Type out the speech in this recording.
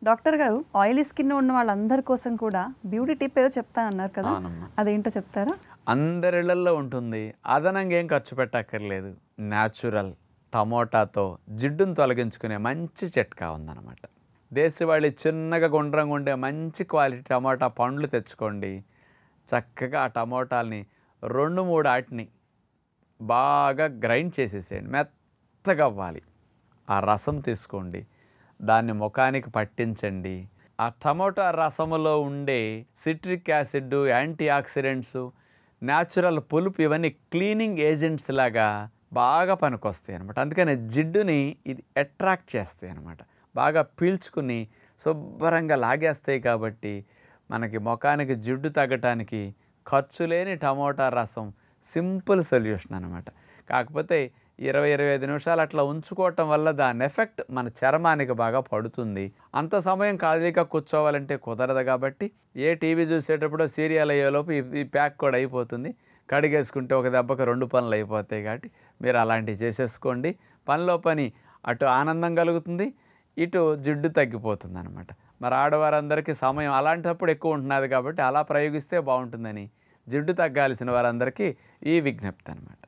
Doctor గారు oily skin ఉన్న వాళ్ళందరి కోసం కూడా బ్యూటీ టిప్ ఏదో చెప్తానన్నారు కదా అవునమ్మా. అదేంటో చెప్తారా అందరిళ్లలో ఉంటుంది అదనంగా ఏం ఖర్చు పెట్టక్కర్లేదు న్యాచురల్ టమోటాతో జిడ్డును తొలగించుకునే మంచి చిట్కా ఉందన్నమాట దేశవాళి చిన్నగా గుండ్రంగా ఉండే మంచి క్వాలిటీ టమోటా పండ్లు తెచ్చుకోండి చక్కగా ఆ టమోటాల్ని రెండు మూడు ఆటిని బాగా గ్రైండ్ చేసేసేయండి మెత్తగా అవ్వాలి ఆ రసం తీసుకోండి దాన్ని ముఖానికి పట్టించండి ఆ టమోటా రసములో ఉండే citric acid antioxidants natural పులుపు ఇవన్నీ క్లీనింగ్ ఏజెంట్స్ లాగా బాగా పనికొస్తాయి అనమాట అందుకని జిడ్డుని ఇది అట్రాక్ట్ చేస్తాయి అనమాట బాగా పీల్చుకుని శుభ్రంగా లాగేస్తాయి కాబట్టి మనకి ముఖానికి జిడ్డు తగ్గటానికి ఖర్చు లేని టమోటా రసం సింపుల్ సొల్యూషన్ అనమాట కాకపోతే ఇరవై ఇరవై ఐదు నిమిషాలు అట్లా ఉంచుకోవటం వల్ల దాని ఎఫెక్ట్ మన చర్మానికి బాగా పడుతుంది అంత సమయం ఖాళీగా కూర్చోవాలంటే కుదరదు కాబట్టి ఏ టీవీ చూసేటప్పుడు సీరియల్ అయ్యేలోపు ఈ- ఈ ప్యాక్ కూడా అయిపోతుంది కడిగేసుకుంటే ఒక దెబ్బకి రెండు పనులు అయిపోతాయి కాబట్టి మీరు అలాంటివి చేసేసుకోండి పనిలో పని అటు ఆనందం కలుగుతుంది ఇటు జిడ్డు తగ్గిపోతుంది అనమాట మరి ఆడవారందరికీ సమయం అలాంటప్పుడు ఎక్కువ ఉంటున్నది కాబట్టి అలా ప్రయోగిస్తే బాగుంటుందని జిడ్డు తగ్గాల్సిన వారందరికీ ఈ విజ్ఞప్తి అనమాట